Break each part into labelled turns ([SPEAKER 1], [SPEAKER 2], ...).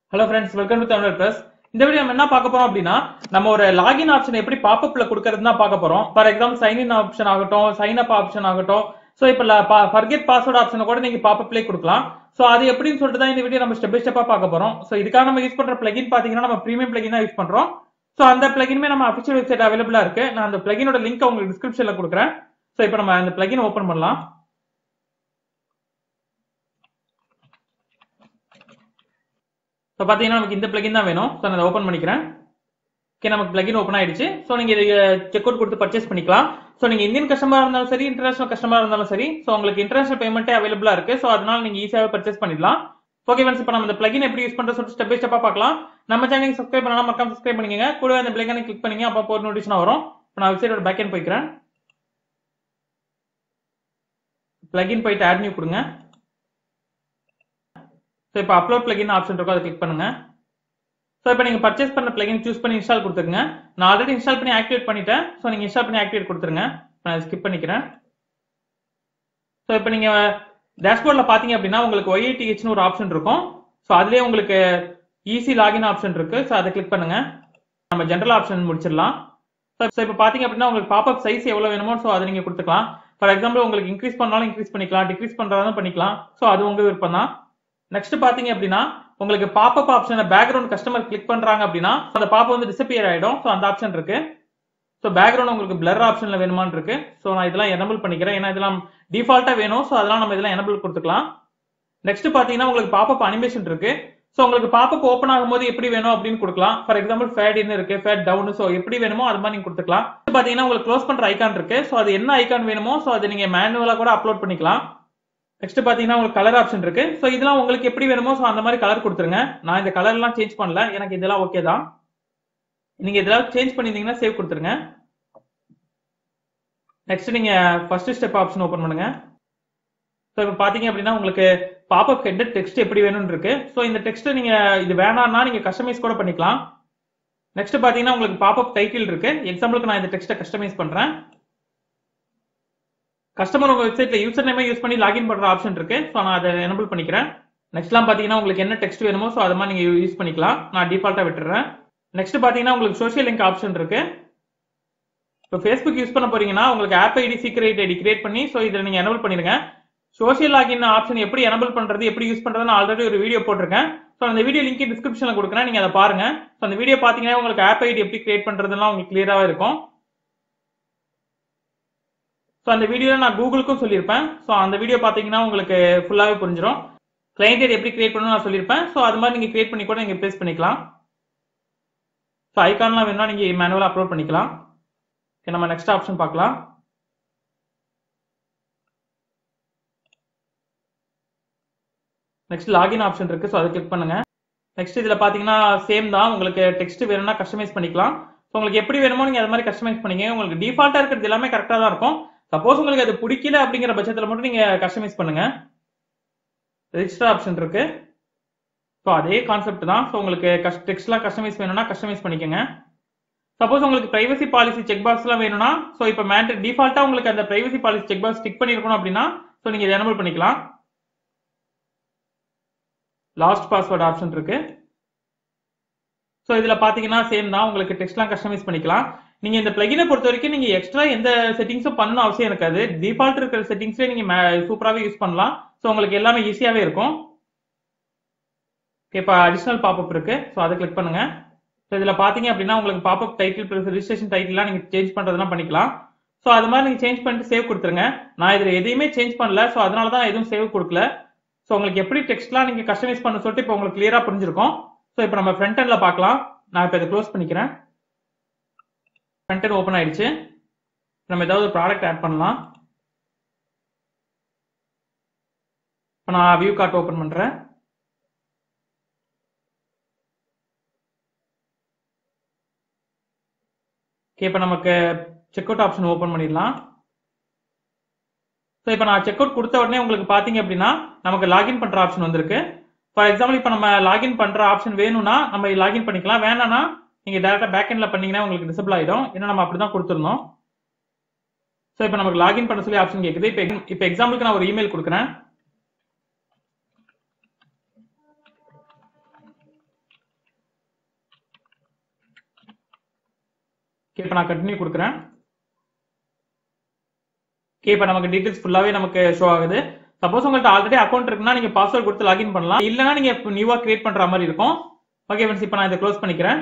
[SPEAKER 1] hello friends welcome to Tamil plus இந்த video நம்ம என்ன பார்க்க போறோம் அப்படின்னா நம்ம ஒரு லாகின் ஆப்ஷன் எப்படி பாப்அப்ல கொடுக்கறது தான் பார்க்க போறோம் for example sign in option ஆகட்டும் சைன் அப் ஆப்ஷன் ஆகட்டும் ஸோ இப்போ ஃபர்கெட் பாஸ்வேர்ட் ஆப்ஷனை கூட நீங்க பாப்அப்லேயே கொடுக்கலாம் ஸோ அது எப்படின்னு சொல்லிட்டு தான் இந்த வீடியோ நம்ம ஸ்டெப் பை ஸ்டெப்பா பார்க்க போறோம் ஸோ இதுக்காக நம்ம யூஸ் பண்ற பிளகின் பாத்தீங்கன்னா நம்ம ப்ரீமியம் பிளகின் தான் யூஸ் பண்றோம் ஸோ அந்த பிளகினுமே நம்ம அஃபிஷியல் வெப்சைட் அவைலபிளா இருக்கு நான் அந்த பிளகினோட லிங்க் உங்களுக்கு டிஸ்கிரிப்ஷன்ல கொடுக்குறேன் ஸோ இப்போ நம்ம அந்த பிளகின் ஓப்பன் பண்ணலாம் ஸோ பார்த்தீங்கன்னா நமக்கு இந்த பிளகின் தான் வேணும் ஸோ நான் அதை ஓப்பன் பண்ணிக்கிறேன் ஓகே நமக்கு பிளகின் ஓப்பன் ஆயிடுச்சு ஸோ நீங்க இதை செக் அவுட் கொடுத்து பர்ச்சேஸ் பண்ணிக்கலாம் ஸோ நீங்க இந்தியன் கஸ்டமரா இருந்தாலும் சரி இன்டர்நேஷனல் கஸ்டமரா இருந்தாலும் சரி ஸோ உங்களுக்கு இன்டர்நேஷனல் பேமெண்ட்டே அவைலபிளா இருக்கு ஸோ அதனால நீங்க ஈஸியாவே பர்ச்சேஸ் பண்ணிடலாம் ஓகே ஃப்ரெண்ட்ஸ் இப்போ நம்ம இந்த பிளகின் எப்படி யூஸ் பண்றது சொல்லிட்டு ஸ்டெப் பை ஸ்டெப்பா பார்க்கலாம் நம்ம சேனலுக்கு சப்ஸ்கிரைப் பண்ணலாம் மறக்காம சப்ஸ்கிரைப் பண்ணிக்கங்க கூட அந்த பிளகினை கிளிக் பண்ணீங்க அப்போ போர் நோட்டிஃபிகேஷன் வரும் இப்போ நான் வெப்சைட்டோட பேக் எண்ட் போய்க்கிறேன் பிளகின் போயிட்டு ஆட் நியூ கொடுங்க ஸோ இப்போ அப்லோட் பிளகின் ஆப்ஷன் இருக்கும் அதை கிளிக் பண்ணுங்க ஸோ இப்போ நீங்கள் பர்ச்சேஸ் பண்ண பிளகின் சூஸ் பண்ணி இன்ஸ்டால் கொடுத்துருங்க நான் ஆல்ரெடி இன்ஸ்டால் பண்ணி ஆக்டிவேட் பண்ணிட்டேன் ஸோ நீங்கள் இன்ஸ்டால் பண்ணி ஆக்டிவேட் கொடுத்துருங்க நான் ஸ்கிப் பண்ணிக்கிறேன் ஸோ இப்போ நீங்கள் டேஷ்போர்டில் பார்த்தீங்க அப்படின்னா உங்களுக்கு ஒய்ஐடிஹெச்னு ஒரு ஆப்ஷன் இருக்கும் ஸோ அதுலேயே உங்களுக்கு ஈஸி லாகின் ஆப்ஷன் இருக்கு ஸோ அதை கிளிக் பண்ணுங்க நம்ம ஜென்ரல் ஆப்ஷன் முடிச்சிடலாம் ஸோ இப்போ பார்த்தீங்க அப்படின்னா உங்களுக்கு பாப்அப் சைஸ் எவ்வளோ வேணுமோ ஸோ அதை நீங்கள் கொடுத்துக்கலாம் ஃபார் எக்ஸாம்பிள் உங்களுக்கு இன்க்ரீஸ் பண்ணாலும் இன்க்ரீஸ் பண்ணிக்கலாம் டிக்ரீஸ் பண்ணுறதாலும் பண்ணிக்கலாம் ஸோ அது உங்கள் விருப்பம் தான் நெக்ஸ்ட் பாத்தீங்க அப்படின்னா உங்களுக்கு பாப்அப் ஆப்ஷனை பேக்ரவுண்ட் கஸ்டமர் கிளிக் பண்றாங்க அப்படின்னா அந்த பாப் வந்து டிசப்பியர் ஆயிடும் ஸோ அந்த ஆப்ஷன் இருக்கு ஸோ பேக்ரவுண்ட் உங்களுக்கு பிளர் ஆப்ஷன்ல வேணுமான்னு இருக்கு ஸோ நான் இதெல்லாம் எனபிள் பண்ணிக்கிறேன் ஏன்னா இதெல்லாம் டிஃபால்ட்டா வேணும் ஸோ அதெல்லாம் நம்ம இதெல்லாம் எனபிள் கொடுத்துக்கலாம் நெக்ஸ்ட் பாத்தீங்கன்னா உங்களுக்கு பாப்அப் அனிமேஷன் இருக்கு ஸோ உங்களுக்கு பாப்அப் ஓப்பன் ஆகும்போது எப்படி வேணும் அப்படின்னு கொடுக்கலாம் ஃபார் எக்ஸாம்பிள் ஃபேட் இன் இருக்கு ஃபேட் டவுன் ஸோ எப்படி வேணுமோ அது மாதிரி நீங்க கொடுத்துக்கலாம் பாத்தீங்கன்னா உங்களுக்கு க்ளோஸ் பண்ற ஐக்கான் இருக்கு ஸோ அது என்ன ஐக்கான் வேணுமோ ஸோ அதை நீங்க மேனுவலா கூட அப்லோட் பண்ணிக்கலாம் நெக்ஸ்ட் பாத்தீங்கன்னா உங்களுக்கு கலர் ஆப்ஷன் இருக்கு ஸோ இதெல்லாம் உங்களுக்கு எப்படி வேணுமோ ஸோ அந்த மாதிரி கலர் கொடுத்துருங்க நான் இந்த கலர் எல்லாம் சேஞ்ச் பண்ணல எனக்கு இதெல்லாம் ஓகே தான் நீங்க இதெல்லாம் சேஞ்ச் பண்ணிருந்தீங்கன்னா சேவ் கொடுத்துருங்க நெக்ஸ்ட் நீங்க ஃபர்ஸ்ட் ஸ்டெப் ஆப்ஷன் ஓப்பன் பண்ணுங்க ஸோ இப்போ பாத்தீங்க அப்படின்னா உங்களுக்கு பாப்அப் ஹெட் டெக்ஸ்ட் எப்படி வேணும்னு இருக்கு ஸோ இந்த டெக்ஸ்ட் நீங்க இது வேணாம்னா நீங்க கஸ்டமைஸ் கூட பண்ணிக்கலாம் நெக்ஸ்ட் பாத்தீங்கன்னா உங்களுக்கு பாப்அப் டைட்டில் இருக்கு எக்ஸாம்பிளுக்கு நான் இந்த டெக்ஸ்ட்டை கஸ்டமைஸ் பண்றேன் கஸ்டமர் உங்க வெப்சைட்ல யூசர் நேமே யூஸ் பண்ணி லாகின் பண்ற ஆப்ஷன் இருக்கு ஸோ நான் அதை எனபிள் பண்ணிக்கிறேன் நெக்ஸ்ட்லாம் பாத்தீங்கன்னா உங்களுக்கு என்ன டெக்ஸ்ட் வேணுமோ ஸோ அதை மாதிரி நீங்க யூஸ் பண்ணிக்கலாம் நான் டிஃபால்ட்டா விட்டுறேன் நெக்ஸ்ட் பாத்தீங்கன்னா உங்களுக்கு சோஷியல் லிங்க் ஆப்ஷன் இருக்கு இப்போ ஃபேஸ்புக் யூஸ் பண்ண போறீங்கன்னா உங்களுக்கு app ID secret ID create பண்ணி ஸோ இதில் நீங்க எனபிள் பண்ணிருங்க சோஷியல் லாகின் ஆப்ஷன் எப்படி எனபிள் பண்றது எப்படி யூஸ் பண்றது ஆல்ரெடி ஒரு வீடியோ போட்டிருக்கேன் ஸோ அந்த வீடியோ லிங்க் டிஸ்கிரிப்ஷன்ல கொடுக்குறேன் நீங்க அதை பாருங்க ஸோ அந்த வீடியோ பாத்தீங்கன்னா உங்களுக்கு ஆப் ஐடி எப்படி கிரியேட் பண்றதுலாம் உங்களுக்கு கிளியராகவே இருக்கும் ஸோ அந்த வீடியோவில் நான் கூகுளுக்கும் சொல்லியிருப்பேன் ஸோ அந்த வீடியோ பார்த்தீங்கன்னா உங்களுக்கு ஃபுல்லாகவே புரிஞ்சிடும் கிளைண்ட் ஐடி எப்படி கிரியேட் பண்ணணும் நான் சொல்லியிருப்பேன் ஸோ அது மாதிரி நீங்கள் கிரியேட் பண்ணி கூட நீங்கள் பேஸ் பண்ணிக்கலாம் ஸோ ஐக்கான்லாம் வேணும்னா நீங்கள் மேனுவலாக அப்லோட் பண்ணிக்கலாம் ஓகே நம்ம நெக்ஸ்ட் ஆப்ஷன் பார்க்கலாம் நெக்ஸ்ட் லாகின் ஆப்ஷன் இருக்கு ஸோ அதை கிளிக் பண்ணுங்க நெக்ஸ்ட் இதில் பார்த்தீங்கன்னா சேம் தான் உங்களுக்கு டெக்ஸ்ட் வேணும்னா கஸ்டமைஸ் பண்ணிக்கலாம் ஸோ உங்களுக்கு எப்படி வேணுமோ நீங்கள் அது மாதிரி கஸ்டமைஸ் பண்ணிங்க உங்களுக்கு டிஃபால்ட்டாக இருக்கிறது எல்லாமே கரெக்டாக தான் இருக்கும் சப்போஸ் உங்களுக்கு அது பிடிக்கல அப்படிங்கிற பட்சத்தில் மட்டும் நீங்க கஸ்டமைஸ் பண்ணுங்க ரெஜிஸ்டர் ஆப்ஷன் இருக்கு ஸோ அதே கான்செப்ட் தான் ஸோ உங்களுக்கு டெக்ஸ்ட்லாம் கஸ்டமைஸ் வேணும்னா கஸ்டமைஸ் பண்ணிக்கோங்க சப்போஸ் உங்களுக்கு பிரைவசி பாலிசி செக் பாக்ஸ்லாம் வேணும்னா ஸோ இப்போ மேண்ட் டிஃபால்ட்டா உங்களுக்கு அந்த privacy policy check box tick பண்ணிருக்கணும் அப்படின்னா ஸோ நீங்க இதை எனபிள் பண்ணிக்கலாம் லாஸ்ட் பாஸ்வேர்ட் ஆப்ஷன் இருக்கு ஸோ இதுல பாத்தீங்கன்னா சேம் தான் உங்களுக்கு டெக்ஸ்ட்லாம் கஸ்டமைஸ் பண்ணிக்கலாம் நீங்க இந்த பிளகினை பொறுத்த வரைக்கும் நீங்க எக்ஸ்ட்ரா எந்த செட்டிங்ஸும் பண்ணணும் அவசியம் இருக்காது டிஃபால்ட் இருக்கிற செட்டிங்ஸ்லேயே நீங்க சூப்பராகவே யூஸ் பண்ணலாம் ஸோ உங்களுக்கு எல்லாமே ஈஸியாவே இருக்கும் இப்போ அடிஷனல் பாப்அப் இருக்கு ஸோ அதை கிளிக் பண்ணுங்க ஸோ இதுல பாத்தீங்க அப்படின்னா உங்களுக்கு பாப்அப் டைட்டில் பிளஸ் ரிஜிஸ்ட்ரேஷன் டைட்டில்லாம் நீங்க சேஞ்ச் பண்றதெல்லாம் பண்ணிக்கலாம் ஸோ அது மாதிரி நீங்க சேஞ்ச் பண்ணிட்டு சேவ் கொடுத்துருங்க நான் இதுல எதையுமே சேஞ்ச் பண்ணல ஸோ அதனால தான் எதுவும் சேவ் கொடுக்கல ஸோ உங்களுக்கு எப்படி டெக்ஸ்ட்லாம் நீங்க கஸ்டமைஸ் பண்ண சொல்லிட்டு இப்போ உங்களுக்கு கிளியரா புரிஞ்சிருக்கும் ஸோ இப்போ நம்ம ஃப்ரண்ட் எண்ட்ல பார்க்கலாம் நான் இப்போ இதை க்ளோஸ் பண்ணிக்கிறேன் ஃப்ரண்ட் எண்ட் ஓப்பன் ஆயிடுச்சு நம்ம ஏதாவது ப்ராடக்ட் ஆட் பண்ணலாம் இப்போ நான் வியூ கார்ட் ஓப்பன் பண்றேன் ஓகே இப்போ நமக்கு செக் அவுட் ஆப்ஷன் ஓப்பன் பண்ணிடலாம் ஸோ இப்போ நான் செக் அவுட் கொடுத்த உடனே உங்களுக்கு பார்த்தீங்க அப்படின்னா நமக்கு லாகின் பண்ற ஆப்ஷன் வந்திருக்கு ஃபார் எக்ஸாம்பிள் இப்போ நம்ம லாகின் பண்ற ஆப்ஷன் வேணும்னா நம்ம லாகின் பண்ணிக்கலாம் வேணாம்னா நீங்க டேரக்டா பேக் எண்ட்ல பண்ணீங்கன்னா உங்களுக்கு டிசபிள் ஆயிடும் ஏன்னா நம்ம அப்படிதான் கொடுத்துருந்தோம் ஸோ இப்போ நமக்கு லாகின் பண்ண சொல்லி ஆப்ஷன் கேட்குது இப்போ இப்போ எக்ஸாம்பிளுக்கு நான் ஒரு இமெயில் கொடுக்குறேன் ஓகே இப்போ நான் கண்டினியூ கொடுக்குறேன் ஓகே இப்போ நமக்கு டீடைல்ஸ் ஃபுல்லாவே நமக்கு ஷோ ஆகுது சப்போஸ் உங்கள்ட்ட ஆல்ரெடி அக்கௌண்ட் இருக்குன்னா நீங்க பாஸ்வேர்ட் கொடுத்து லாகின் பண்ணலாம் இல்லைனா நீங்க இப்போ நியூவா கிரியேட் பண்ற மாதிரி இருக்கும் ஓகே ஃப்ரெண்ட்ஸ் இப்போ நான் இதை க்ளோஸ் பண்ணிக்கிறேன்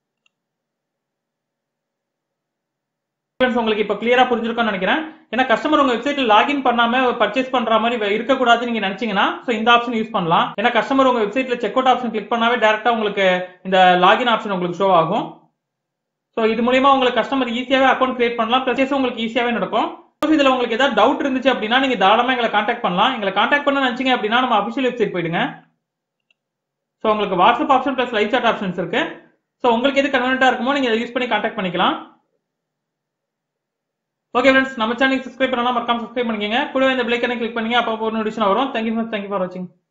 [SPEAKER 1] ஃப்ரெண்ட்ஸ் உங்களுக்கு இப்போ கிளியரா புரிஞ்சிருக்கும்னு நினைக்கிறேன் ஏன்னா கஸ்டமர் உங்க வெப்சைட்ல லாகின் பண்ணாம பர்ச்சேஸ் பண்ற மாதிரி வே- இருக்கக்கூடாதுன்னு நீங்க நினைச்சீங்கன்னா சோ இந்த ஆப்ஷன் யூஸ் பண்ணலாம் ஏன்னா கஸ்டமர் உங்க வெப்சைட்ல செக் அவுட் ஆப்ஷன் கிளிக் பண்ணாவே டேரக்டா உங்களுக்கு இந்த லாகின் ஆப்ஷன் உங்களுக்கு ஷோ ஆகும் சோ இது மூலியமா உங்களுக்கு கஸ்டமர் ஈஸியாவே அக்கௌண்ட் கிரியேட் பண்ணலாம் பர்ச்சேஸ் உங்களுக்கு ஈஸியாவே நடக்கும் Suppose இதுல உங்களுக்கு ஏதாவது டவுட் இருந்துச்சு அப்படின்னா நீங்க தாராளமா எங்களை காண்டாக்ட் பண்ணலாம் எங்களை காண்டாக்ட் பண்ண நினைச்சீங்க அப்படின்னா நம்ம அபிஷியல் வெப்சைட் போயிடுங்க சோ உங்களுக்கு WhatsApp option plus live chat options இருக்கு சோ உங்களுக்கு எது கன்வீனியன்ட்டா இருக்குமோ நீங்க யூஸ் பண்ணி காண்டாக்ட் பண்ணிக்கலாம் ஓகே ஃப்ரெண்ட்ஸ் நம்ம சேனல் சப்ஸ்கிரைப் பண்ணலாம் மறக்காம சப்ஸ்கிரைப் பண்ணிக்கங்க கூடவே இந்த பிளைக்கனை கிளிக் பண்ணீங்க அப்போ ஒரு நோட்டிஃபிகேஷன் வரும் தேங்க்யூ தேங்க்யூ ஃபார் வாட்சிங்